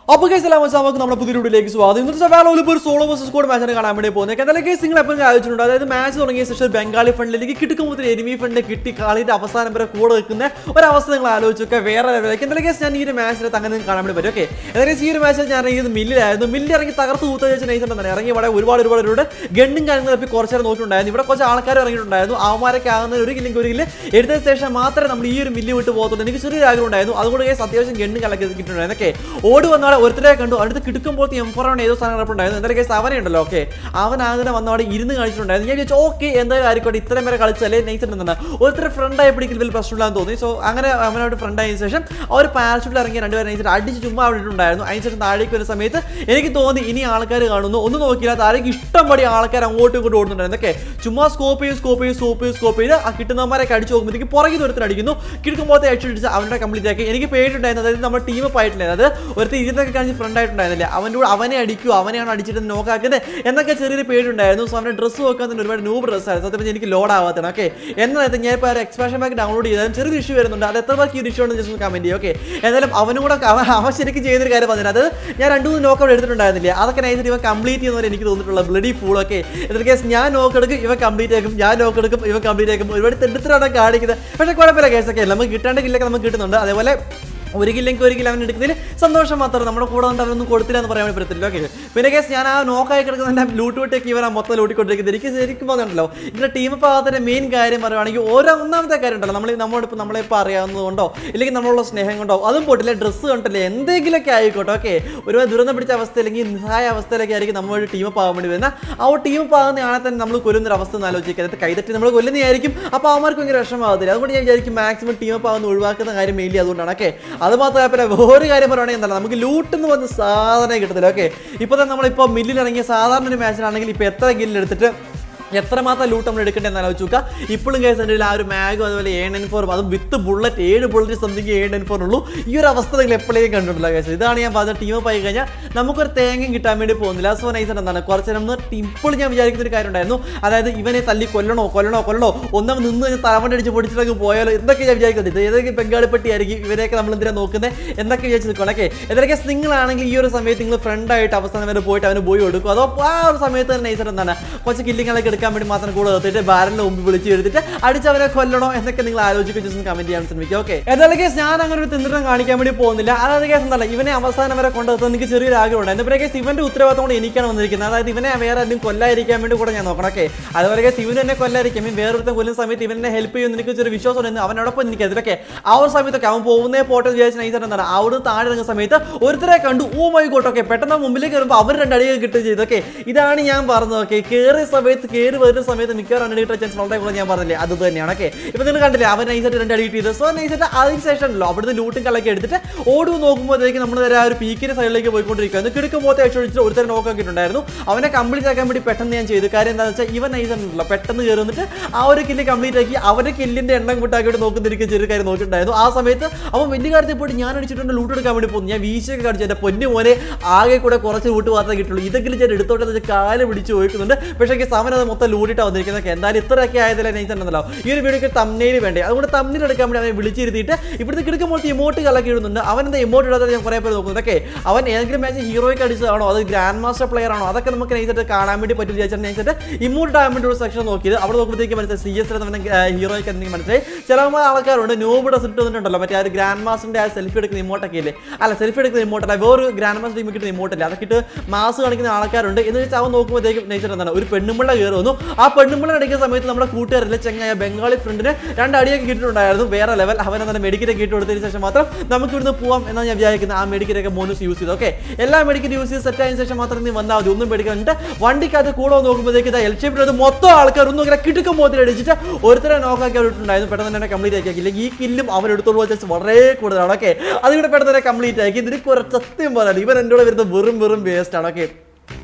അപ്പോൾ കേസ് എല്ലാം വെച്ചാൽ നമുക്ക് നമ്മുടെ പുതിയ വീഡിയോയിലേക്ക് സ്വാഗതം ഇന്നത്തെ വേളയിൽ ഇപ്പോൾ ഒരു സോളോ വേഴ്സസ് സ്കോഡ് മാച്ചാണ് കാണാൻ വേണ്ടി പോകുന്നത് എന്തായാലും കേസ് നിങ്ങൾ എപ്പോഴും ആലോചിച്ചിട്ടുണ്ട് അതായത് മാച്ച് തുടങ്ങിയ ശേഷം ബംഗാളി ഫണ്ടിലേക്ക് കിട്ടുമ്പോൾ എനിമി ഫണ്ട് കിട്ടി കളിയുടെ അവസാനം വരെ കൂടെ നിൽക്കുന്ന ഒരവസ്ഥ നിങ്ങൾ ആലോചിച്ചൊക്കെ വേറെ ലെവലിലേക്ക് എന്തായാലും കേസ് ഞാൻ ഈ ഒരു മാച്ചിനകത്ത് അങ്ങനെ നിങ്ങൾക്ക് കാണാൻ വേണ്ടി പറ്റും ഓക്കെ എന്തായാലും ഈ ഒരു മാച്ചിൽ ഞാൻ ഇറങ്ങിയത് മില്ലിലായിരുന്നു മില്ലിൽ ഇറങ്ങി തകർത്ത് കൂത്ത വെച്ച് നൈസ് തന്നെ ഇറങ്ങി ഇവിടെ ഒരുപാട് ഒരുപാട് ഒരുപാട് ഗണ്ണും കാര്യങ്ങളും തപ്പി കുറച്ച് നേരം നോക്കിയിട്ടുണ്ടായിരുന്നു ഇവിടെ കുറച്ച് ആൾക്കാർ ഇറങ്ങിയിട്ടുണ്ടായിരുന്നു അവന്മാരൊക്കെ ആകുന്ന ഒരു കില്ലെങ്കിൽ ഒരു കില്ല് എടുത്തതിന് ശേഷം മാത്രമേ നമ്മൾ ഈ ഒരു മില്ല് വിട്ട് പോകത്തുള്ളൂ എനിക്ക് ചെറിയൊരു ആഗ്രഹം ഉണ്ടായിരുന്നു അതുകൊണ്ട് കേസ് അത്യാവശ്യം ഗണ്ണ് കലക്കി കിട്ടുന്നുണ്ടായിരുന്നു ഓക്കെ ഓടി വന്നാടെ ഒരുത്തരെ കണ്ടു അടുത്ത് കിടക്കുമ്പോൾ എം ഫോർ ഏതോ സാധനം കിടപ്പുണ്ടായിരുന്നു എന്തായാലും കേസ് അവനെ ഉണ്ടല്ലോ ഓക്കെ അവൻ അങ്ങനെ വന്നവിടെ ഇരുന്ന് കളിച്ചിട്ടുണ്ടായിരുന്നു ഞാൻ വിചാരിച്ചു ഓക്കെ എന്തായാലും ആയിക്കോട്ടെ ഇത്രയും വരെ കളിച്ചല്ലേ നൈസ് ഉണ്ടെന്നാണ് ഒരുത്തരെ ഫ്രണ്ടായി പിടിക്കൽ വലിയ പ്രശ്നമില്ലാന്ന് തോന്നി സോ അങ്ങനെ അവനോട് ഫ്രണ്ട് ആയതിനു ശേഷം അവർ പാരഷൂട്ടിൽ ഇറങ്ങി രണ്ടുപേരും നൈസിട്ട് അടിച്ച് ചുമ്മാ അവിടെ ഇട്ടുണ്ടായിരുന്നു അതിന് ശേഷം താഴേക്ക് വരുന്ന സമയത്ത് എനിക്ക് തോന്നി ഇനി ആൾക്കാർ കാണുന്നു ഒന്നും നോക്കിയില്ല താഴേക്ക് ഇഷ്ടം പടി ആൾക്കാർ അങ്ങോട്ടും ഇങ്ങോട്ടും ഓടുന്നുണ്ടായിരുന്നു ഓക്കെ ചുമ്മാ സ്കോപ്പ് ചെയ്ത് സ്കോപ്പ് ചെയ്ത് സ്കോപ്പ് ചെയ്ത് സ്കോപ്പ് ചെയ്ത് ആ കിട്ടുന്നവന്മാരൊക്കെ അടിച്ച് നോക്കുമ്പോഴത്തേക്ക് പുറകെ ദൂരത്തിൽ അടിക്കുന്നു കിടക്കുമ്പോഴത്തെ അടിച്ച് അവരുടെ കംപ്ലീറ്റ് ആക്കി എനിക്ക് പേടിയുണ്ടായിരുന്നു അതായത് നമ്മുടെ ടീം ആയിട്ടില്ല അത് ഒരുത്തർ ഇരുന്നൊക്കെ കാണിച്ച് ഫ്രണ്ട് ആയിട്ടുണ്ടായിരുന്നില്ല അവൻ്റെ കൂടെ അവനെ അടിക്കൂ അവനെയാണ് അടിച്ചിട്ട് നോക്കാക്കുന്നത് എന്നൊക്കെ ചെറിയൊരു പേടിയുണ്ടായിരുന്നു സോ അവൻ്റെ ഡ്രസ്സ് നോക്കാൻ തന്നെ ഒരുപാട് ന്യൂ ഡ്രസ്സായിരുന്നു സത്യം പറഞ്ഞാൽ എനിക്ക് ലോഡ് ആവാത്തതാണ് ഓക്കെ എന്നാലും ഞാൻ ഇപ്പോൾ ഒരു എക്സ്പാഷൻ ബാക്ക് ഡൗൺലോഡ് ചെയ്താലും ചെറിയൊരു ഇഷ്യൂ വരുന്നുണ്ട് അത് എത്ര പേർക്ക് ഈ ഇഷ്യൂ ഉണ്ടെന്ന് ജസ്റ്റ് ഒന്ന് കമൻറ്റ് ചെയ്യും ഓക്കെ എന്തായാലും അവനും കൂടെ അവൻ അവൻ ശരിക്കും ചെയ്യുന്നൊരു കാര്യം പറഞ്ഞത് അത് ഞാൻ രണ്ട് മൂന്ന് നോക്ക് അവിടെ എടുത്തിട്ടുണ്ടായിരുന്നില്ല അതൊക്കെ നൈസിട്ട് ഇവ കംപ്ലീറ്റ് ചെയ്യുന്നവരെ എനിക്ക് തോന്നിയിട്ടുള്ള ബ്ലഡി ഫുൾ ഒക്കെ എന്നിട്ട് കേസ് ഞാൻ നോക്ക് എടുക്കും ഇവ കംപ്ലീറ്റ് ആക്കും ഞാൻ നോക്ക് എടുക്കും ഇവ കംപ്ലീറ്റ് ആക്കും ഒരുപാട് തെടുത്തിലാണ് കാണിക്കുന്നത് പക്ഷേ കുഴപ്പമില്ല കേസൊക്കെ നമുക്ക് കിട്ടേണ്ട കില്ലൊക്കെ നമുക്ക് കിട്ടുന്നുണ്ട് അതേപോലെ ഒരു കില്ലെങ്കിൽ ഒരു കിലോ അവൻ എടുക്കുന്നതിൽ സന്തോഷം മാത്രം നമ്മുടെ കൂടെ കൊണ്ട് അവനൊന്നും കൊടുത്തില്ല എന്ന് പറയാൻ വേണ്ടി പറ്റത്തില്ല ഓക്കെ പിന്നെ കേസ് ഞാൻ ആ നോക്കായി കിടക്കുന്ന ലൂട്ട് വിട്ടേക്ക് ഇവരാ മൊത്തം ലൂട്ടിക്കൊണ്ടിരിക്കുന്നത് എനിക്ക് ശരിക്കും പറഞ്ഞിട്ടുണ്ടല്ലോ ഇതിന്റെ ടീം ഭാഗത്തിന്റെ മെയിൻ കാര്യം പറയുവാണെങ്കിൽ ഓരോ ഒന്നാമത്തെ കാര്യം ഉണ്ടല്ലോ നമ്മൾ നമ്മളിപ്പോൾ നമ്മളിപ്പോൾ അറിയാവുന്നതുകൊണ്ടോ ഇല്ലെങ്കിൽ നമ്മളുള്ള സ്നേഹം കൊണ്ടോ അതും പോട്ടില്ല ഡ്രസ്സ് കണ്ടില്ലേ എന്തെങ്കിലുമൊക്കെ ആയിക്കോട്ടെ ഓക്കെ ഒരു ദുരന്തം പിടിച്ച അവസ്ഥ അല്ലെങ്കിൽ നിസ്സായ അവസ്ഥയിലൊക്കെ ആയിരിക്കും നമ്മൾ ടീം പാകാൻ വേണ്ടി വരുന്ന ആ ടീം പാകുന്ന ആളെ തന്നെ നമ്മൾ കൊല്ലുന്ന ഒരു അവസ്ഥ ഒന്ന് ആലോചിക്കുക എന്നിട്ട് കൈതട്ടി നമ്മൾ കൊല്ലുന്നതായിരിക്കും അപ്പോൾ അവന്മാർക്ക് ഭയങ്കര വിഷമമാകത്തില്ല അതുകൊണ്ട് ഞാൻ വിചാരിക്കും മാക്സിമം ടീം പാകുന്ന ഒഴിവാക്കുന്ന കാര്യം മെയിൻലി അതുകൊണ്ടാണ് ഓക്കെ അത് മാത്രമല്ല വേറൊരു കാര്യം പറയുകയാണെങ്കിൽ എന്താണ് നമുക്ക് ലൂട്ട് എന്ന് പറഞ്ഞ സാധനം കിട്ടത്തില്ല ഓക്കെ ഇപ്പോൾ തന്നെ നമ്മളിപ്പോൾ മില്ലിൽ ഇറങ്ങിയ സാധാരണ ഒരു മാച്ചിലാണെങ്കിൽ ഇപ്പോൾ എത്ര ഗില്ല് എടുത്തിട്ട് എത്രമാത്രം ലൂട്ട് നമ്മൾ എടുക്കേണ്ടതെന്ന് ആലോചിച്ച് നോക്കുക ഇപ്പോഴും കേസ് എൻ്റെ ആ ഒരു മാഗും അതുപോലെ എ എൻ ഫോറും അതും വിത്ത് ബുള്ളറ്റ് ഏഴ് bullet something A N four ഉള്ളൂ ഈ ഒരു അവസ്ഥ നിങ്ങൾ എപ്പോഴേക്കും കണ്ടിട്ടില്ല കേസ് ഇതാണ് ഞാൻ പറഞ്ഞ ടീം പോയി കഴിഞ്ഞാൽ നമുക്കൊരു തേങ്ങയും കിട്ടാൻ വേണ്ടി പോകുന്നില്ല സോ നൈസ് എന്താണ് കുറച്ച് നമ്മൾ ഇപ്പോഴും ഞാൻ വിചാരിക്കുന്ന ഒരു കാര്യം ഉണ്ടായിരുന്നു അതായത് ഇവനെ തല്ലി കൊല്ലണോ കൊല്ലണോ കൊല്ലണോ ഒന്നും നിന്ന് കഴിഞ്ഞ് തലവണ്ട അടിച്ച് പൊടിച്ചിട്ടൊക്കെ പോയാലോ എന്തൊക്കെ ഞാൻ വിചാരിക്കുന്നത് ഇത് ഏതൊക്കെ ബംഗാളിപ്പെട്ടി ആയിരിക്കും ഇവരെയൊക്കെ നമ്മൾ എന്തിനാ നോക്കുന്നത് എന്നൊക്കെ വിചാരിച്ച് നിൽക്കണം ഓക്കെ എന്തൊക്കെ നിങ്ങളാണെങ്കിൽ ഈ ഒരു സമയത്ത് നിങ്ങൾ ഫ്രണ്ടായിട്ട് അവസാനം വരെ പോയിട്ട് അവന് പോയി കൊടുക്കും അതോ ആ ഒരു സമയത്ത് തന്നെ നൈസർ എന്താണ് കുറച്ച് കില്ലിങ്ങളൊക്കെ എടുക്കാൻ വേണ്ടി മാത്രം കൂടെ നിർത്തിയിട്ട് ബാരലിന് മുമ്പ് വിളിച്ച് എടുത്തിട്ട് അടിച്ചവരെ കൊല്ലണോ എന്നൊക്കെ നിങ്ങൾ ആലോചിക്കുക ജസ്റ്റ് കമന്റ് ചെയ്യാൻ ശ്രമിക്കുക ഓക്കെ എന്നാലും കേസ് ഞാൻ അങ്ങനെ ഒരു തിന്നിട്ടം കാണിക്കാൻ വേണ്ടി പോകുന്നില്ല അതായത് കേസ് എന്തല്ല ഇവനെ അവസാനം വരെ കൊണ്ടുവന്നത് എനിക്ക് ചെറിയൊരു ആഗ്രഹം ഉണ്ട് എന്നിട്ട് കേസ് ഇവന്റെ ഉത്തരവാദിത്തം കൊണ്ട് എനിക്കാണ് വന്നിരിക്കുന്നത് അതായത് ഇവനെ വേറെ ആരും കൊല്ലാതിരിക്കാൻ വേണ്ടി കൂടെ ഞാൻ നോക്കണം ഓക്കെ അതുപോലെ കേസ് ഇവന് എന്നെ കൊല്ലാതിരിക്കും ഇവൻ വേറൊരുത്തം കൊല്ലുന്ന സമയത്ത് ഇവനെ ഹെൽപ്പ് ചെയ്യുന്ന എനിക്ക് ചെറിയ വിശ്വാസം ഉണ്ട് അവനോടൊപ്പം എനിക്ക് അതിലൊക്കെ ആ ഒരു സമയത്തൊക്കെ അവൻ പോകുന്നേ പോട്ടെ എന്ന് വിചാരിച്ച് നൈസ് എന്താണ് അവിടെ താഴെ ഇറങ്ങുന്ന സമയത്ത് ഒരുത്തരെ കണ്ടു ഓ മൈ ഗോട്ട് ഓക്കെ പെട്ടെന്ന് മുമ്പിലേക്ക് വരുമ്പോൾ അവർ രണ്ടടികൾ കിട്ടുകയും ചെയ്തു ഓക്കെ ഇതാണ് ഞാൻ പറഞ്ഞത് ഓക്കെ കയറിയ സമയത്ത് കയറി വരുന്ന സമയത്ത് മിക്കവാറും രണ്ട് കിട്ടുന്ന ചാൻസ് വളരെ കൂടുതൽ ഞാൻ പറഞ്ഞില്ലേ അത് തന്നെയാണ് ഓക്കെ ഇപ്പൊ നിങ്ങൾ കണ്ടില്ലേ അവൻ നൈസായിട്ട് രണ്ട് അടി കിട്ടിയത് സോ നൈസായിട്ട് അതിന് ശേഷം ഉണ്ടല്ലോ അവിടുന്ന് ലൂട്ടും കള്ളൊക്കെ എടുത്തിട്ട് ഓടി നോക്കുമ്പോഴത്തേക്ക് നമ്മൾ നേരെ ആ ഒരു പീക്കിന്റെ സൈഡിലേക്ക് പോയിക്കൊണ്ടിരിക്കുകയാണ് കിടക്കുമ്പോൾ അടിച്ചൊഴിച്ച് ഒരുത്തരം നോക്കാക്കിയിട്ടുണ്ടായിരുന്നു അവനെ കംപ്ലീറ്റ് ആക്കാൻ വേണ്ടി പെട്ടെന്ന് ഞാൻ ചെയ്തു കാര്യം എന്താണെന്ന് വെച്ചാൽ ഇവൻ നൈസ് ഉണ്ടല്ലോ പെട്ടെന്ന് കയറി വന്നിട്ട് ആ ഒരു കില്ല് കംപ്ലീറ്റ് ആക്കി അവരുടെ കില്ലിന്റെ എണ്ണം കൂട്ടാക്കിയിട്ട് നോക്കുന്നിരിക്കും ചെറിയ കാര്യം നോക്കിയിട്ടുണ്ടായിരുന്നു ആ സമയത്ത് അവൻ വലിയ കാര്യത്തിൽ പോയിട്ട് ഞാൻ അടിച്ചിട്ടുണ്ട് ലൂട്ട് എടുക്കാൻ വേണ്ടി പോകുന്നു ഞാൻ വീശൊക്കെ കാണിച്ചു എൻ്റെ പൊന്നു മോനെ ആകെ കൂടെ കുറച്ച് ലൂട്ട് മാത്രമേ കിട്ടുള്ളൂ ഇതെങ്കിലും ഞാൻ എടുത്തോട്ടെ എന്ന് വെച്ചാൽ കാല് പിടിച്ച് ചോദിക്കുന്നുണ്ട് പക്ഷേ സമയം അത് മൊത്തം ലൂട്ടിട്ട് വന്നിരിക്കുന്നത് എന്തായാലും ഇത്രയൊക്കെ ആയതില്ല നൈസ് ഉണ്ടല്ലോ ഈ ഒരു വീഡിയോക്ക് തമ്മിൽ വേണ്ടേ അതുകൊണ്ട് തമ്മിൽ എടുക്കാൻ വേണ്ടി അവനെ വിളിച്ചിരുത്തിയിട്ട് ഇവിടുത്തെ കിടക്കുമ്പോൾ ഇമോട്ട് കലക്കി ഇടുന്നുണ്ട് അവൻ എന്താ ഇമോട്ട് ഇടാതെ ഞാൻ കുറേ പേര് നോക്കുന്നുണ്ട് ഓക്കെ അവൻ ഏതെങ്കിലും മാച്ച് ഹീറോയ്ക്ക് അടിച്ചതാണോ അത് ഗ്രാൻഡ് മാസ്റ്റർ പ്ലെയർ ആണോ അതൊക്കെ നമുക്ക് നൈസായിട്ട് കാണാൻ വേണ്ടി പറ്റും വിചാരിച്ചാൽ നൈസായിട്ട് ഇമോട്ട് ഇടാൻ വേണ്ടി ഒരു സെക്ഷൻ നോക്കിയത് അവിടെ നോക്കുമ്പോഴത്തേക്ക് മനസ്സിലായി സി എസ് തന്നെ ഹീറോയ്ക്ക് എന്തെങ്കിലും മനസ്സിലായി ചില ആൾക്കാരുണ്ട് നോബിടെ സെറ്റ് വന്നിട്ടുണ്ടല്ലോ മറ്റേ ആ ഒരു ഗ്രാൻഡ് മാസ്റ്ററിന്റെ ആ സെൽഫി എടുക്കുന്ന ഇമോട്ടൊക്കെ ഇല്ലേ അല്ല സെൽഫി എടുക്കുന്ന ഇമോട്ടല്ല വേറൊരു ഗ്രാൻഡ് മാസ്റ്റർ ടീമിൽ കിട്ടുന്ന ഇമോട്ടല്ല അതൊക്കെ ഇട്ട് മാസ് കാണിക്കുന്ന ആൾക്കാരുണ്ട് എന്ന് വെച്ചാൽ അവൻ നോക്കുമ്പോഴത്തേക്കും നൈസായിട്ട് എന്താണ് ഒരു പെണ്ണുമ്പിള്ള കയറി വന്നു ആ പെണ്ണുമ്പിള്ള അടിക്കുന്ന സമയത്ത് നമ്മുടെ കൂട്ടുകാരിലെ ചെങ്ങായ ബംഗാളി ഫ്രണ്ടിന് രണ്ട് അടിയൊക്കെ കിട്ടിയിട്ടുണ്ടായിരുന്നു വേറെ ലെവൽ അവൻ തന്നെ മെഡിക്കറ്റ് കിട്ടി കൊടുത്തതിന് ശേഷം മാത്രം നമുക്ക് ഇവിടുന്ന് പോവാം എന്നാണ് ഞാൻ വിചാരിക്കുന്നത് ആ മെഡിക്കറ്റൊക്കെ മോനൂസ് യൂസ് ചെയ്തു ഓക്കെ എല്ലാ മെഡിക്കറ്റ് യൂസ് ചെയ്ത് സെറ്റ് ആയതിനു ശേഷം മാത്രം നീ വന്നാൽ മതി ഒന്നും മേടിക്കാനിട്ട് വണ്ടിക്കകത്ത് കൂടെ വന്ന് നോക്കുമ്പോഴത്തേക്ക് ഇതാ എൽ ഷേപ്പിൽ മൊത്തം ആൾക്കാർ ഒന്നും ഇങ്ങനെ കിട്ടുക്കും പോത്തിൽ അടിച്ചിട്ട് ഒരുത്തരെ നോക്കാക്കി അവരിട്ടുണ്ടായിരുന്നു പെട്ടെന്ന് തന്നെ കംപ്ലീറ്റ് ആക്കിയില്ല ഈ കില്ലും അവൻ എടുത്തോളൂ ചാൻസ് വളരെ കൂടുതലാണ് ഓക്കെ അത് ഇവിടെ പെട്ടെന്ന് തന്നെ കംപ്ലീറ്റ് ആക്കി ഇതിന് കുറച്ച് സത്യം പറയാം ഇവൻ എൻ്റെ കൂടെ വരുന്നത് വെറും വെറും വേസ്റ്റ് ആണ് ഓക്കെ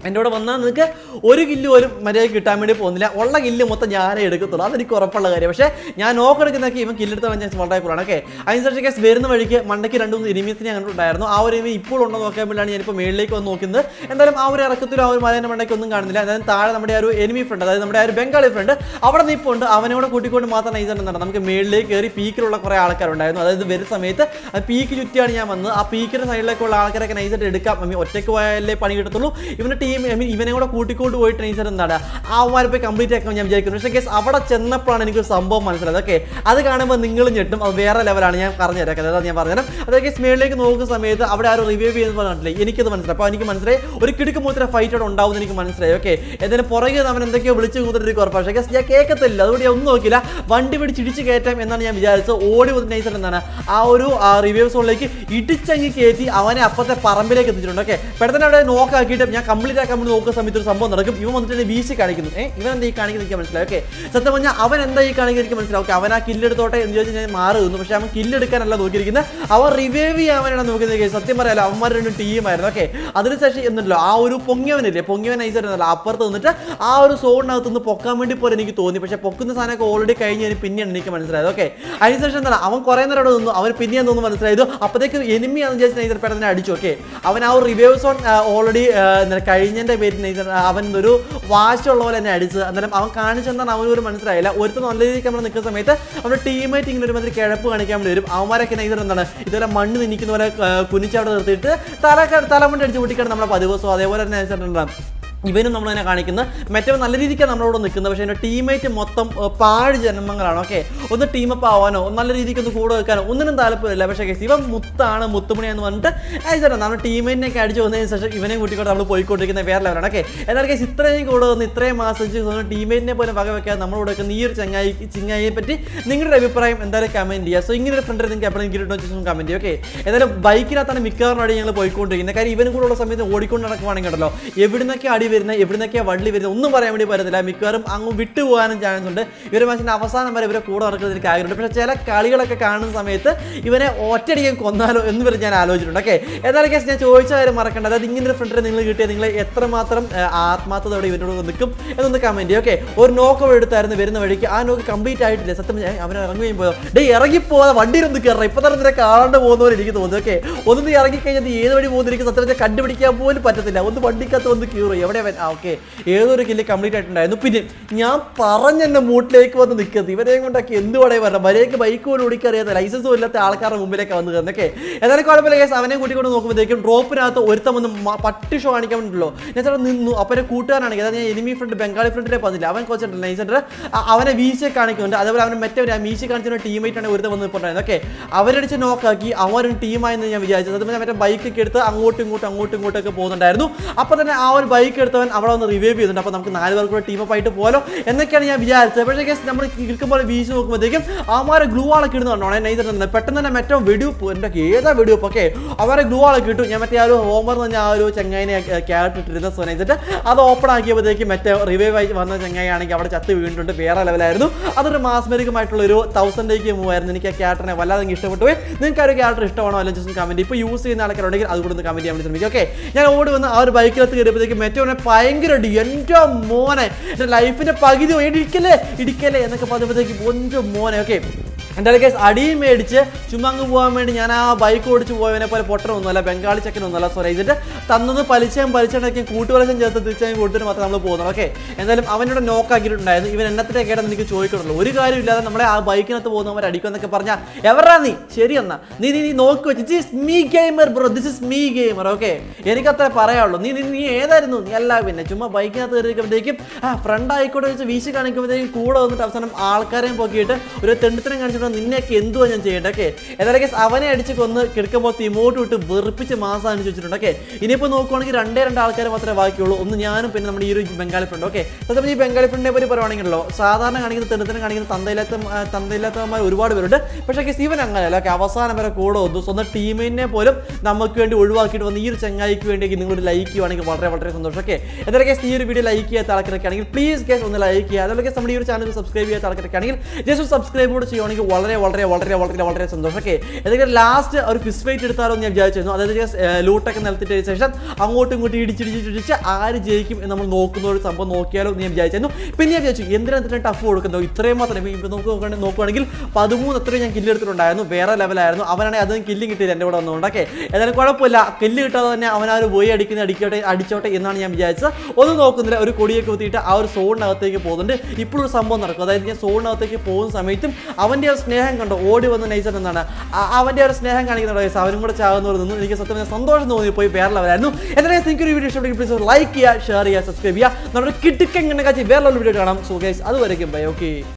എൻ്റെ കൂടെ വന്നാൽ നിങ്ങൾക്ക് ഒരു കില്ല് പോലും മര്യാദ കിട്ടാൻ വേണ്ടി പോകുന്നില്ല ഉള്ള കില്ല് മൊത്തം ഞാനേ എടുക്കത്തുള്ളൂ അതെനിക്ക് ഉറപ്പുള്ള കാര്യം പക്ഷേ ഞാൻ നോക്ക് എടുക്കുന്നതൊക്കെ ഇവൻ കില്ലെടുത്താൽ ചാൻസ് വളരെ കൂടുതലാണ് ഓക്കെ അതിനുശേഷം കേസ് വരുന്ന വഴിക്ക് മണ്ടയ്ക്ക് രണ്ട് മൂന്ന് എനിമീസിനെ ഞാൻ കണ്ടിട്ടുണ്ടായിരുന്നു ആ ഒരു എനിമി ഇപ്പോൾ ഉണ്ടോ നോക്കാൻ വേണ്ടിയാണ് ഞാനിപ്പോൾ മേളിലേക്ക് വന്ന് നോക്കുന്നത് എന്തായാലും ആ ഒരു ഇറക്കത്തിലും ആ ഒരു മലേൻ്റെ മണ്ടയ്ക്ക് ഒന്നും കാണുന്നില്ല എന്തായാലും താഴെ നമ്മുടെ ആ ഒരു എനിമി ഫ്രണ്ട് അതായത് നമ്മുടെ ആ ഒരു ബംഗാളി ഫ്രണ്ട് അവിടെ നിൽപ്പുണ്ട് അവനോട് കൂട്ടിക്കൊണ്ട് മാത്രം നൈസ് എന്താണ് നമുക്ക് മേളിലേക്ക് കയറി പീക്കിലുള്ള കുറേ ആൾക്കാരുണ്ടായിരുന്നു അതായത് വരുന്ന സമയത്ത് ആ പീക്ക് ചുറ്റിയാണ് ഞാൻ വന്നത് ആ പീക്കിന്റെ സൈഡിലേക്കുള്ള ആൾക്കാരൊക്കെ നൈസായിട്ട് എടുക്കാം I mean, ഒറ്റയ്ക്ക് പോയാലേ പണി കിട്ടത്തുള്ളൂ ഇവന്റെ ടീം ഐ മീൻ ഇവനെ കൂടെ കൂട്ടിക്കൊണ്ട് പോയിട്ട് നൈസായിട്ട് എന്താണ് ആ അവന്മാരെ പോയി കംപ്ലീറ്റ് ആക്കാൻ ഞാൻ വിചാരിക്കുന്നു പക്ഷേ കേസ് അവിടെ ചെന്നപ്പോഴാണ് എനിക്ക് ഒരു സംഭവം മനസ്സിലായത് ഓക്കെ അത് കാണുമ്പോൾ നിങ്ങൾ ഞെട്ടും അത് വേറെ ലെവലാണ് ഞാൻ പറഞ്ഞുതരാം അതായത് ഞാൻ പറഞ്ഞുതരാം അതായത് കേസ് മേളിലേക്ക് നോക്കുന്ന സമയത്ത് അവിടെ ആരും റിവ്യൂ ചെയ്യുന്നത് പറഞ്ഞിട്ടില്ലേ എനിക്കത് മനസ്സിലായി അപ്പോൾ എനിക്ക് മനസ്സിലായി ഒരു കിടുക്ക് മൂത്തിര ഫൈറ്റ് അവിടെ ഉണ്ടാവും എനിക്ക് മനസ്സിലായി ഓക്കെ ഇതിന് പുറകെ അവൻ എന്തൊക്കെയോ വിളിച്ച് കൂത്തിട്ട് ഒരു കുറപ്പാണ് പക്ഷേ ഞാൻ കേൾക്കത്തില്ല അതുകൊണ്ട് ഞാൻ ഒന്നും നോക്കില്ല വണ്ടി പിടിച്ച് ഇടിച്ച് കയറ്റാം എന്നാണ് ഞാൻ വിചാരിച്ചത് ഓടി വന്ന് നൈസർ എന്താണ് ആ ഒരു റിവ്യൂ സോണിലേക്ക് ഇടിച്ചങ്ങി കയറ്റി അവനെ അപ്പത്തെ പറമ്പിലേക്ക് എത്തിച്ചിട്ടുണ്ട് ഓക്കെ പെട്ടെന്ന് അവിടെ നോക്കാക്കിയിട്ട് ഞാൻ കംപ്ലീറ്റ് ആക്കാൻ വേണ്ടി നോക്കുന്ന സമയത്ത് ഒരു സംഭവം നടക്കും ഇവൻ വന്നിട്ട് എന്നെ വീശി കാണിക്കുന്നു ഏഹ് ഇവൻ എന്താ ഈ കാണിക്കുന്നത് എനിക്ക് മനസ്സിലായി ഓക്കെ സത്യം പറഞ്ഞാൽ അവൻ എന്താ ഈ കാണിക്കുന്നത് എനിക്ക് മനസ്സിലാവും ഓക്കെ അവൻ ആ കില്ലെടുത്തോട്ടെ എന്ന് ചോദിച്ചാൽ ഞാൻ മാറി നിന്നു പക്ഷേ അവൻ കില്ലെടുക്കാനല്ല നോക്കിയിരിക്കുന്നത് അവൻ റിവൈവ് ചെയ്യാനാണ് നോക്കുന്നത് കേസ് സത്യം പറയാലോ അവന്മാർ രണ്ടും ടീമായിരുന്നു ഓക്കെ അതിനുശേഷം എന്നുണ്ടല്ലോ ആ ഒരു പൊങ്ങിയവനില്ലേ പൊങ്ങിയവൻ നൈസായിരുന്നല്ലോ അപ്പുറത്ത് നിന്നിട്ട് ആ ഒരു സോണിനകത്ത് നിന്ന് പൊക്കാൻ വേണ്ടി പോലെ എനിക്ക് തോന്നി പക്ഷേ പൊക്കുന്ന സാധനമൊക്കെ ഓൾറെഡി കഴിഞ്ഞ് ഞാൻ പിന്നെയാണ് എനിക്ക് മനസ്സിലായത് ഓക്കെ അതിനുശേഷം എന്താണ് അവൻ കുറേ നേരം അവിടെ നിന്നു അവൻ പിന്നെയാണ് തോന്നുന്നു മനസ്സിലായത് അപ്പോഴത്തേക്ക് എനിമിയാണെന്ന് വിചാരിച്ച് നൈസർ പെട്ടെന്ന് അടിച്ചു ഓക്കെ അവൻ ആ ഒരു റിവ്യൂ സോൺ ഓൾറെഡി കഴിഞ്ഞതിൻ്റെ പേരിൽ നൈസർ അവൻ ഒരു വാശുള്ള പോലെ തന്നെ അടിച്ചത് അന്നേരം അവൻ കാണിച്ചെന്താണ് അവന് ഒരു മനസ്സിലായില്ല ഒരുത്തർ നല്ല രീതിക്ക് നമ്മൾ നിൽക്കുന്ന സമയത്ത് അവരുടെ ടീമേറ്റ് ഇങ്ങനെ ഒരു മാതിരി കിഴപ്പ് കാണിക്കാൻ വേണ്ടി വരും അവന്മാരൊക്കെ നൈസർ എന്താണ് ഇതുപോലെ മണ്ണ് നിന്നിക്കുന്ന പോലെ കുനിച്ചവിടെ നിർത്തിയിട്ട് തല തലമുണ്ട് അടിച്ച് പൊട്ടിക്കാണ് നമ്മുടെ പതിവ് സോ അതേപോലെ തന്നെ നൈസർ എന്താണ് ഇവനും നമ്മൾ തന്നെ കാണിക്കുന്നത് മറ്റേ നല്ല രീതിക്കാണ് നമ്മളോട് നിൽക്കുന്നത് പക്ഷേ എൻ്റെ ടീമേറ്റ് മൊത്തം ഏർ, പാഴ് ജന്മങ്ങളാണ് ഓക്കെ ഒന്ന് ടീമപ്പ് ആവാനോ ഒന്ന് നല്ല രീതിക്ക് ഒന്ന് കൂടെ വെക്കാനോ ഒന്നിനും താല്പര്യമില്ല പക്ഷേ കേസ് ഇവൻ മുത്താണ് മുത്തുമണി എന്ന് പറഞ്ഞിട്ട് അയച്ചാണ് നമ്മുടെ ടീമേറ്റിനൊക്കെ അടിച്ച് വന്നതിന് ശേഷം ഇവനെ കൂട്ടിക്കൊണ്ട് നമ്മൾ പോയിക്കൊണ്ടിരിക്കുന്ന വേറെ ലെവലാണ് ഓക്കെ എന്നാൽ കേസ് ഇത്രയും കൂടെ വന്ന് ഇത്രയും മാസം ടീമേറ്റിനെ പോലെ വക വെക്കാൻ നമ്മൾ കൊടുക്കുന്ന ഈ ഒരു ചങ്ങായി ചിങ്ങായിയെ പറ്റി നിങ്ങളുടെ അഭിപ്രായം എന്തായാലും കമൻറ്റ് ചെയ്യുക സോ ഇങ്ങനെ ഒരു ഫ്രണ്ട് നിങ്ങൾക്ക് എപ്പോഴും കിട്ടുന്ന വെച്ചാൽ കമൻറ്റ് ചെയ്യുക ഓക്കെ ഏതായാലും ബൈക്കിനകത്താണ് മിക്കവാറും അടി ഞങ്ങൾ പോയിക്കൊണ്ടിരിക്കുന്നത് കാര്യം ഇവനും കൂടെ ഉള്ള സമയത്ത് ഓടിക്കൊണ്ട് നടക്കുവാണെങ്കിൽ ഉണ്ടല്ലോ എവിടുന്നൊക്കെ അടി വരുന്നത് എവിടുന്നൊക്കെ വള്ളി വരുന്നത് ഒന്നും പറയാൻ വേണ്ടി പറ്റത്തില്ല മിക്കവാറും അങ്ങ് വിട്ടു പോകാനും ചാൻസ് ഉണ്ട് ഇവരെ മാച്ചിൻ്റെ അവസാനം വരെ ഇവരെ കൂടെ നടക്കുന്നത് എനിക്ക് ആഗ്രഹമുണ്ട് പക്ഷേ ചില കളികളൊക്കെ കാണുന്ന സമയത്ത് ഇവനെ ഒറ്റയടിക്കാൻ കൊന്നാലോ എന്ന് വരെ ഞാൻ ആലോചിച്ചിട്ടുണ്ട് ഓക്കെ ഏതായാലും കേസ് ഞാൻ ചോദിച്ച കാര്യം മറക്കണ്ട അതായത് ഇങ്ങനെ ഒരു ഫ്രണ്ടിനെ നിങ്ങൾ കിട്ടിയാൽ നിങ്ങൾ എത്രമാത്രം ആ, ആത്മാർത്ഥതയോടെ ഇവരോട് നിൽക്കും എന്നൊന്ന് കമൻറ്റ് ചെയ്യും ഓക്കെ ഒരു നോക്ക് എടുത്തായിരുന്നു വരുന്ന വഴിക്ക് ആ നോക്ക് കംപ്ലീറ്റ് ആയിട്ടില്ല സത്യം പറഞ്ഞാൽ അവൻ ഇറങ്ങുകയും പോയോ ഡേ ഇറങ്ങിപ്പോകാതെ വണ്ടിയിലൊന്ന് കയറണം ഇപ്പൊ തന്നെ നിന്നെ കാണാണ്ട് പോകുന്ന പോലെ എനിക്ക് തോന്നുന്നു ഓക്കെ ഒന്ന് ഇറങ്ങിക്കഴിഞ്ഞാൽ നീ ഏത് വഴി പോകുന്ന എനിക്ക് സത്യം പറഞ്ഞാൽ കണ്ടുപിടിക്കാൻ പോലും പറ്റത്തില്ല ഒന്ന് വണ്ടിക്കകത്ത് വന്ന് കീറും എവിടെ അവൻ ആ ഓക്കെ ഏതൊരു കില്ല് കംപ്ലീറ്റ് ആയിട്ടുണ്ടായിരുന്നു പിന്നെ ഞാൻ പറഞ്ഞ എന്നെ മൂട്ടിലേക്ക് വന്ന് നിൽക്കുന്നത് ഇവരെയും കൊണ്ടൊക്കെ എന്ത് പടയെ പറഞ്ഞ മര്യാദയ്ക്ക് ബൈക്ക് പോലും ഓടിക്കറിയാത്ത ലൈസൻസും ഇല്ലാത്ത ആൾക്കാരുടെ മുമ്പിലേക്ക് വന്ന് കയറുന്നൊക്കെ ഏതായാലും കുഴപ്പമില്ല കേസ് അവനെ കൂട്ടിക്കൊണ്ട് നോക്കുമ്പോഴത്തേക്കും ഡ്രോപ്പിനകത്ത് ഒരുത്തം വന്ന് മ- പട്ടി ഷോ കാണിക്കാൻ വേണ്ടിയല്ലോ ഞാൻ ചേട്ടാ നിന്നു അപ്പോൾ എൻ്റെ കൂട്ടുകാരാണെങ്കിൽ അതായത് ഞാൻ എനിമി ഫ്രണ്ട് ബംഗാളി ഫ്രണ്ടിനെ പറഞ്ഞില്ല അവൻ കുറച്ചിട്ടുണ്ട് നൈസെൻ്റർ അവനെ വീശിയെ കാണിക്കുന്നുണ്ട് അതേപോലെ അവൻ മറ്റേ ഒരു മീശി കാണിച്ച ടീമേറ്റ് ആണ് ഒരുത്തം വന്ന് നിൽപ്പുണ്ടായിരുന്നത് ഓക്കെ അവരടിച്ച് നോക്കാക്കി അവരൊരു ടീമായെന്ന് ഞാൻ വിചാരിച്ചത് അതുപോലെ മറ്റേ ബൈക്കൊക്കെ എടുത്ത് അങ്ങോട്ടും ഇങ്ങോട്ടും അങ്ങോട്ടും ഇങ്ങോട്ടൊക്കെ പോകുന്നുണ്ടായിരുന്നു അപ്പോൾ തന്നെ ആ ഒരു ബൈക്ക് എടുത്തവൻ അവിടെ ഒന്ന് റിവൈവ് ചെയ്തിട്ടുണ്ട് അപ്പോൾ നമുക്ക് നാല് പേർക്ക് കൂടെ ടീമപ്പ് ആയിട്ട് പോലോ എന്നൊക്കെയാണ് ഞാൻ വിചാരിച്ചത് പക്ഷേ കേസ് നമ്മൾ കിടക്കുമ്പോൾ വീശി നോക്കുമ്പോഴത്തേക്കും അവന്മാരെ ഗ്ലൂ ആളൊക്കെ ഇടുന്നുണ്ടോ നൈസർ തന്നെ പെട്ടെന്ന് തന്നെ മറ്റോ വെടിവെപ്പ് എൻ്റെ ഏതാ വെടിവെപ്പ് ഓക്കെ അവരെ ഗ്ലൂ ആളൊക്കെ ഇട്ടു ഞാൻ മറ്റേ ആ ഒരു ഹോമർ എന്ന് പറഞ്ഞ ആ ഒരു ചങ്ങായിനെ ക്യാരറ്റ് ഇട്ടിരുന്ന സോനൈസിട്ട് അത് ഓപ്പൺ ആക്കിയപ്പോഴത്തേക്ക് മറ്റേ റിവൈവ് ആയി വന്ന ചങ്ങായി ആണെങ്കിൽ അവിടെ ചത്ത് വീണിട്ടുണ്ട് വേറെ ലെവലായിരുന്നു അതൊരു മാസ്മരികമായിട്ടുള്ള ഒരു തൗസൻഡേക്ക് മൂവ് ആയിരുന്നു എനിക്ക് ആ ക്യാരക്ടറിനെ വല്ലാതെ അങ്ങ് ഇഷ്ടപ്പെട്ടു പോയി നിങ്ങൾക്ക് ആ ഒരു ക്യാരക്ടർ ഇഷ്ടമാണോ അല്ലെങ്കിൽ ജസ്റ്റ് കമൻറ്റ് ഇപ്പോൾ യൂസ് ചെയ്യുന്ന ആൾക്കാരുണ്ടെങ്കിൽ അത് കൂടെ ഒന്ന് കമൻറ്റ് ചെയ്യാൻ വേണ്ടി ശ്രമിക്കും ഓക്കെ ഞാൻ ഓടി വന്ന് ആ ഒരു ബൈക്കിനകത്ത് കയറിയപ്പോഴത്തേക്ക് മറ്റേ ഉടനെ ഭയങ്കര അടി എൻ്റെ മോനെ എൻ്റെ ലൈഫിൻ്റെ പകുതി പോയി, ഇടിക്കല്ലേ ഇടിക്കല്ലേ എന്നൊക്കെ പറഞ്ഞപ്പോഴത്തേക്ക് എൻ്റെ മോനെ ഓക്കെ എന്തായാലും കേസ് അടിയും മേടിച്ച് ചുമ്മാ അങ്ങ് പോകാൻ വേണ്ടി ഞാൻ ആ ബൈക്ക് ഓടിച്ച് പോയവനെ പോലെ പൊട്ടനൊന്നുമല്ല ബംഗാളി ചെക്കനൊന്നുമല്ല സോ ഇതിട്ട് തന്നത് പലിശയും പലിശയും കൂട്ടുപലിശയും ചേർത്ത് തിരിച്ചും കൊടുത്തിട്ട് മാത്രം നമ്മൾ പോകുന്നത് ഓക്കെ എന്തായാലും അവനോട് നോക്കാക്കിയിട്ടുണ്ടായിരുന്നു ഇവൻ എന്നത്തെ കേട്ടെന്ന് എനിക്ക് ചോദിക്കണല്ലോ ഒരു കാര്യമില്ലാതെ നമ്മളെ ആ ബൈക്കിനകത്ത് പോകുന്നവർ അടിക്കുമെന്നൊക്കെ പറഞ്ഞാൽ എവറാ നീ ശരി എന്നാ നീ നീ നീ നോക്കി വെച്ച് this is me gamer bro this is me gamer okay എനിക്കത്ര പറയാനുള്ളൂ നീ നീ- നീ ഏതായിരുന്നു നീ അല്ല പിന്നെ ചുമ്മാ ബൈക്കിനകത്ത് കയറിയിരിക്കുമ്പോഴത്തേക്കും ആ ഫ്രണ്ട് ആയിക്കോട്ടെ വെച്ച് വീശി കാണിക്കുമ്പോഴത്തേക്കും കൂടെ വന്നിട്ട് അവസാനം ആൾക്കാരെയും പൊക്കിയിട്ട് ഒരു തെണ്ടിത്തരം കാണിച്ചിട്ട് നിന്നെയൊക്കെ എന്തുവാ ഞാൻ ചെയ്യേണ്ടത് ഓക്കെ ഏതായാലും കേസ് അവനെ അടിച്ച് കൊന്ന് കിടക്കുമ്പോൾ ഇമോട്ട് വിട്ട് വെറുപ്പിച്ച് മാസം അനുസരിച്ചിട്ടുണ്ട് ഓക്കെ ഇനിയിപ്പോൾ നോക്കുവാണെങ്കിൽ രണ്ടേ രണ്ട് ആൾക്കാർ മാത്രമേ ബാക്കിയുള്ളൂ ഒന്ന് ഞാനും പിന്നെ നമ്മുടെ ഈ ഒരു ബംഗാളി ഫ്രണ്ട് ഓക്കെ സത്യം ഈ ബംഗാളി ഫ്രണ്ടിനെ പറ്റി പറയുവാണെങ്കിലോ സാധാരണ കാണിക്കുന്ന തെണ്ടിത്തരം കാണിക്കുന്ന തന്തയില്ലാത്ത ആ, തന്തയില്ലാത്തവന്മാർ ഒരുപാട് പേരുണ്ട് പക്ഷേ കേസ് ഇവൻ അങ്ങനെയല്ല ഓക്കെ അവസാനം വരെ കൂടെ വന്നു സ്വന്തം ടീമിനെ പോലും നമുക്ക് വേണ്ടി ഒഴിവാക്കിയിട്ട് വന്ന് ഈ ഒരു ചങ്ങായിക്ക് വേണ്ടി നിങ്ങൾ ലൈക്ക് ചെയ്യുവാണെങ്കിൽ വളരെ വളരെ സന്തോഷം ഓക്കെ എന്തായാലും കേസ് ഈ ഒരു വീഡിയോ ലൈക്ക് ചെയ്യാത്ത ആൾക്കാരൊക്കെ ആണെങ്കിൽ പ്ലീസ് കേസ് ഒന്ന് ലൈക്ക് ചെയ്യുക അതുപോലെ കേസ് നമ്മുടെ ഈ ഒരു ചാനൽ സബ്സ്ക്രൈബ് ചെയ്യാത്ത ആൾക്കാരൊക്കെ ആണെങ്കിൽ ജസ്റ്റ് സബ്സ്ക്രൈബ് കൂടെ ചെയ്യുവാണെങ്കിൽ വളരെ വളരെ വളരെ വളരെ വളരെ സന്തോഷം ഓക്കെ എന്തെങ്കിലും ലാസ്റ്റ് ഒരു ഫിസ് ഫൈറ്റ് എടുത്താലോ എന്ന് ഞാൻ വിചാരിച്ചിരുന്നു അതായത് ലൂട്ടൊക്കെ നിലത്തിട്ട ശേഷം അങ്ങോട്ടും ഇങ്ങോട്ടും ഇടിച്ചിടിച്ചിടിച്ച് ആര് ജയിക്കും എന്ന് നമ്മൾ നോക്കുന്ന ഒരു സംഭവം നോക്കിയാലോ എന്ന് ഞാൻ വിചാരിച്ചിരുന്നു പിന്നെ ഞാൻ വിചാരിച്ചു എന്തിനാ എന്തിനാ ടഫ് കൊടുക്കുന്നത് ഇത്രയും മാത്രം ഇപ്പം നമുക്ക് നോക്കുകയാണെങ്കിൽ നോക്കുകയാണെങ്കിൽ പതിമൂന്ന് എത്രയും ഞാൻ കില്ല് എടുത്തിട്ടുണ്ടായിരുന്നു വേറെ ലെവലായിരുന്നു അവനാണെങ്കിൽ അതും കില്ലും കിട്ടിയില്ല എൻ്റെ കൂടെ വന്നുകൊണ്ട് ഓക്കെ ഏതായാലും കുഴപ്പമില്ല കില്ല് കിട്ടാതെ തന്നെ അവൻ ആ ഒരു ബോയി അടിക്കുന്ന അടിക്കട്ടെ അടിച്ചോട്ടെ എന്നാണ് ഞാൻ വിചാരിച്ചത് ഒന്നും നോക്കുന്നില്ല ഒരു കൊടിയൊക്കെ കുത്തിയിട്ട് ആ ഒരു സോണിനകത്തേക്ക് പോകുന്നുണ്ട് ഇപ്പോഴും ഒരു സംഭവം നടക്കും അതായത് ഞാൻ സോണിനകത്തേക്ക് പോകുന്ന സമയത്തും അവൻ്റെ ഒരു സ്നേഹം കണ്ടോ ഓടി വന്ന നൈസർ എന്നാണ് ആ- അവൻ്റെ ഒരു സ്നേഹം കാണിക്കുന്ന ഗൈസ് അവനും കൂടെ ചാകുന്നവർ നിന്നു എനിക്ക് സത്യം പറഞ്ഞാൽ സന്തോഷം തോന്നി പോയി വേറെ ലെവലായിരുന്നു എന്തായാലും നിങ്ങൾക്ക് ഒരു വീഡിയോ ഇഷ്ടപ്പെട്ടെങ്കിൽ പ്ലീസ് ലൈക്ക് ചെയ്യുക ഷെയർ ചെയ്യുക സബ്സ്ക്രൈബ് ചെയ്യുക നമ്മുടെ കിട്ടുക്കെങ്ങനെ കാച്ചി വേറെ വീഡിയോ കാണാം സോ ഗൈസ് അതുവരെയും ബൈ ഓക്കെ